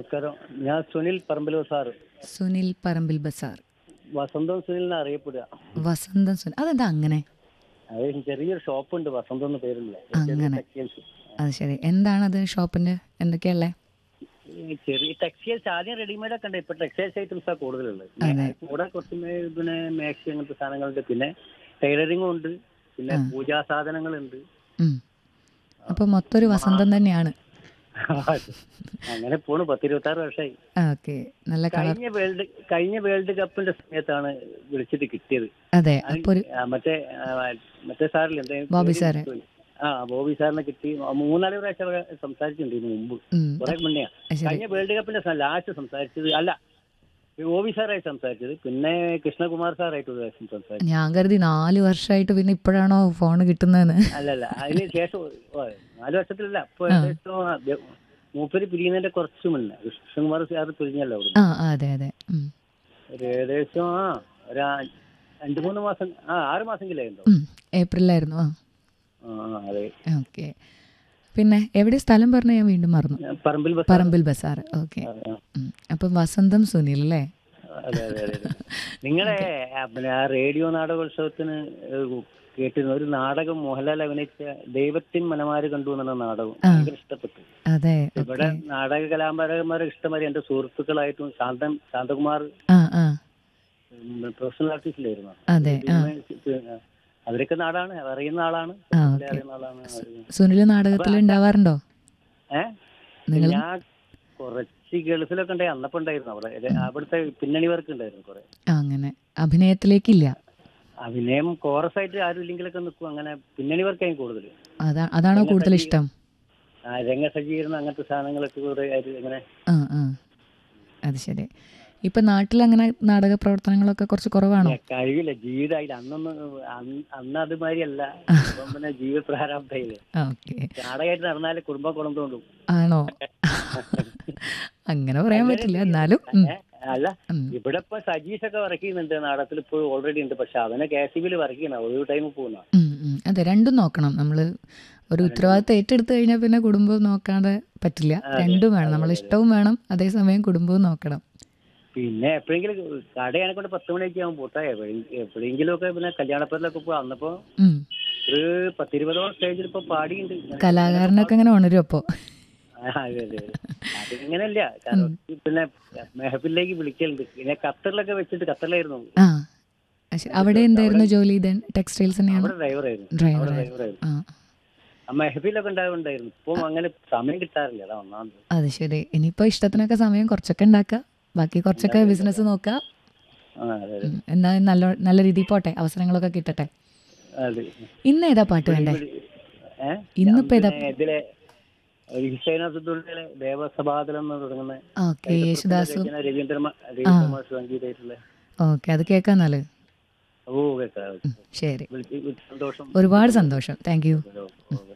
നമസ്കാരം ഞാൻ സുനിൽ പറമ്പലൂർ സാറ് സുനിൽ പറമ്പിൽ ബസാർ വസന്തം സുനിൽ എന്ന് അറിയപ്പെടുക വസന്തം സുനിൽ അതെന്താ അങ്ങനെ അത് ചെറിയൊരു ഷോപ്പുണ്ട് വസന്തം എന്ന് പേരുള്ള അങ്ങനെ. ടെക്സ്റ്റൈൽസ് അത് ശരി എന്താണത് ഷോപ്പിന്റെ എന്തൊക്കെയല്ലേ ഈ ചെറിയ ടെക്സ്റ്റൈൽസ് ആദ്യം റെഡിമെയ്ഡ് ഒക്കെ ഉണ്ട് ഇപ്പൊ ടെക്സ്റ്റൈൽസ് ഐറ്റംസ് ആ കൂടുതലുള്ളത് അതെ. കൂടെ കുറച്ച് മേ- പിന്നെ മാക്സി അങ്ങനത്തെ സാധനങ്ങളുണ്ട് പിന്നെ ടൈലറിംഗും ഉണ്ട് പിന്നെ പൂജാ സാധനങ്ങളുണ്ട് ഉം. അപ്പൊ മൊത്തം ഒരു വസന്തം തന്നെയാണ് അങ്ങനെ പോണു പത്തിരുപത്തി ആറ് വർഷമായി ഓക്കെ നല്ല കളർ കഴിഞ്ഞ വേൾഡ് കഴിഞ്ഞ വേൾഡ് കപ്പിന്റെ സമയത്താണ് വിളിച്ചിട്ട് കിട്ടിയത് അതെ അപ്പൊ ഒരു ആ, മറ്റേ ആ, മറ്റേ സാറിൽ എന്താ ബോബി സാറ്. ആ ബോബി സാറിനെ കിട്ടി ആ, മൂന്നാല് പ്രാവശ്യം അവിടെ സംസാരിച്ചിട്ടുണ്ട് ഇതിന് മുമ്പ് ഉം. കുറെ മുന്നെയാ അത് ശരി കഴിഞ്ഞ വേൾഡ് കപ്പിന്റെ ലാസ്റ്റ് സംസാരിച്ചത് അല്ല ബോബി സാറായി സംസാരിച്ചത് പിന്നെ കൃഷ്ണകുമാർ സാറായിട്ട് ഒരു പ്രാവശ്യം സംസാരിച്ചു ഞാൻ കരുതി നാല് വർഷമായിട്ട് പിന്നെ ഇപ്പോഴാണോ ഫോൺ കിട്ടുന്നതെന്ന് അല്ലല്ല അതിന് ശേഷം ഓ, നാല് വർഷത്തിലല്ല ഇപ്പൊ ഏകദേശം ആ, ദ- മൂപ്പര് പിരിയുന്നതിന്റെ കുറച്ച് മുന്നേ കൃഷ്ണകുമാർ സാർ പിരിഞ്ഞല്ലോ അവിടെ ആ ആ, അതെ അതെ ഉം. ഒരു ഏകദേശം ആ ഒരു ആ- രണ്ട് മൂന്ന് മാസം ആ ആറ് മാസമെങ്കിലായിരുന്നു ഉം. ഏപ്രിലായിരുന്നു ആ ആ അതെ ഓക്കെ പിന്നെ എവിടെ സ്ഥലം പറഞ്ഞ ഞാൻ വീണ്ടും മറന്നു ഞാൻ പറമ്പിൽ ബസ് പറമ്പിൽ ബസാർ ഓക്കെ ആ, അപ്പം വസന്തം സുനിൽ അല്ലേ അതെ അതെ അതെ അതെ. നിങ്ങളെ ആ, പിന്നെ ആ റേഡിയോ നാടകോത്സവത്തിന് ഏഹ്, കേട്ടിരുന്നു ഒരു നാടകം മോഹൻലാൽ അഭിനയിച്ച ദൈവത്തിൻ മനമാര് കണ്ടു എന്നുള്ള നാടകം ഭയങ്കര ഇഷ്ടപ്പെട്ടു അതെ ഇവിടെ നാടക കലാകാരന്മാരെ ഇഷ്ടമാതിരി എന്റെ സുഹൃത്തുക്കളായിട്ടും ശാന്തൻ ശാന്തകുമാർ ആ ആ പ്രൊഫഷണൽ ആർട്ടിസ്റ്റിലായിരുന്നു അതെ ആ പിന്നെ അവരൊക്കെ നാടാണ് അറിയുന്ന ആളാണ് ആ, അറിയുന്ന ആളാണ് അവര്. സുനിൽ നാടകത്തിൽ ഉണ്ടാവാറുണ്ടോ ഏ ഞാൻ കുറച്ച് ഗൾഫിലൊക്കെ ഉണ്ടായി അന്നപ്പോ ഉണ്ടായിരുന്നു അവിടെ ഇത് അവിടുത്തെ പിന്നണി വർക്ക് ഉണ്ടായിരുന്നു കുറെ ആ, അങ്ങനെ അഭിനയത്തിലേക്കില്ല അഭിനയം കോറസ് ആയിട്ട് ആരും ഇല്ലെങ്കിലൊക്കെ നിൽക്കും അങ്ങനെ പിന്നണി വർക്കായി കൂടുതൽ അതാ അതാണോ കൂടുതൽ ഇഷ്ടം രംഗസജ്ജീകരണം അങ്ങനത്തെ സാധനങ്ങളൊക്കെ കുറെ ആയിട്ട് ഇങ്ങനെ ആ ആ അത് ശരി ഇപ്പൊ നാട്ടിൽ അങ്ങനെ നാടക പ്രവർത്തനങ്ങളൊക്കെ കുറച്ച് കുറവാണോ കഴിയില്ല ജീവിതമായില്ല അന്നൊന്നും അന്ന് അന്ന് അതുമാതിരി അല്ല ഇപ്പം പിന്നെ ജീവിത പ്രാരാബ്ധയില്ലേ ഓക്കെ നാടകമായിട്ട് നടന്നാല് കുടുംബം കൊണ്ടുകൊണ്ടും ആണോ അങ്ങനെ പറയാൻ പറ്റില്ല എന്നാലും ഉം. അല്ല ഉം. ഇവിടെ ഇപ്പൊ സജീഷ് ഒക്കെ വർക്ക് ചെയ്യുന്നുണ്ട് നാടകത്തിൽ ഇപ്പോൾ ഓൾറെഡി ഉണ്ട് പക്ഷെ അവനെ കെ സി ബിയിൽ വർക്ക് ചെയ്യണം ഒരു ടൈം പോകുന്ന ഉം, ഉം. അതെ രണ്ടും നോക്കണം നമ്മൾ ഒരു ഉത്തരവാദിത്തം ഏറ്റെടുത്ത് കഴിഞ്ഞാൽ പിന്നെ കുടുംബം നോക്കാതെ പറ്റില്ല രണ്ടും വേണം നമ്മൾ ഇഷ്ടവും വേണം അതേസമയം കുടുംബവും നോക്കണം പിന്നെ എപ്പോഴെങ്കിലും കടയാനെ കൊണ്ട് പത്ത് മണിയൊക്കെ ആകുമ്പോൾ പോട്ടെ എപ്പോഴെങ്കിലും ഒക്കെ പിന്നെ കല്യാണപ്പേരിലൊക്കെ പോ അന്നപ്പോ ഉം. ഒരു പത്തിരുപതോളം സ്റ്റേജിൽ ഇപ്പൊ പാടിയുണ്ട് കലാകാരനൊക്കെ അങ്ങനെ ഉണരും അപ്പോൾ ആ, അതെ, അതെ, അതെ. അതിങ്ങനല്ല കാരണം പിന്നെ മെഹഫിലേക്ക് വിളിക്കലുണ്ട് പിന്നെ ഖത്തറിലൊക്കെ വെച്ചിട്ട് ഖത്തറിലായിരുന്നു ആ അത് ശരി. അവിടെ എന്തായിരുന്നു ജോലി ഇതൻ ടെക്സ്റ്റൈൽസ് തന്നെയാണ് അവിടെ ഡ്രൈവറായിരുന്നു ഡ്രൈവർ അവിടെ ഡ്രൈവറായിരുന്നു ആ ആ മെഹഫിലൊക്കെ ഉണ്ടാവുണ്ടായിരുന്നു ഇപ്പം അങ്ങനെ സമയം കിട്ടാറില്ല അതാ ഒന്നാമത് അത് ശരി ഇനിയിപ്പോൾ ഇഷ്ടത്തിനൊക്കെ സമയം കുറച്ചൊക്കെ ഉണ്ടാക്കുക ബാക്കി കുറച്ചൊക്കെ ബിസിനസ് നോക്കുക ആ അതെ അതെ ഉം. എന്നാ നല്ല നല്ല രീതിയിൽ പോട്ടെ അവസരങ്ങളൊക്കെ കിട്ടട്ടെ അതെ ഇന്ന് ഏതാ പാട്ട് വേണ്ടേ ഏഹ് ഇന്നിപ്പോ ഏതാ ഇതിലെ ഹിസൈനത്തുള്ളിലെ ദേവസഭാതലം എന്ന് തുടങ്ങുന്ന ഓക്കെ യേശുദാസും രചന രവീന്ദ്ര രവീന്ദ്രമാർ സംഗീതമായിട്ടുള്ള ഓക്കെ അത് കേൾക്കാൻ നല്ല ഓ കേട്ടോ ശരി വിളിച്ച് വിളിച്ച് സന്തോഷം ഒരുപാട് സന്തോഷം thank you oh, oh, oh.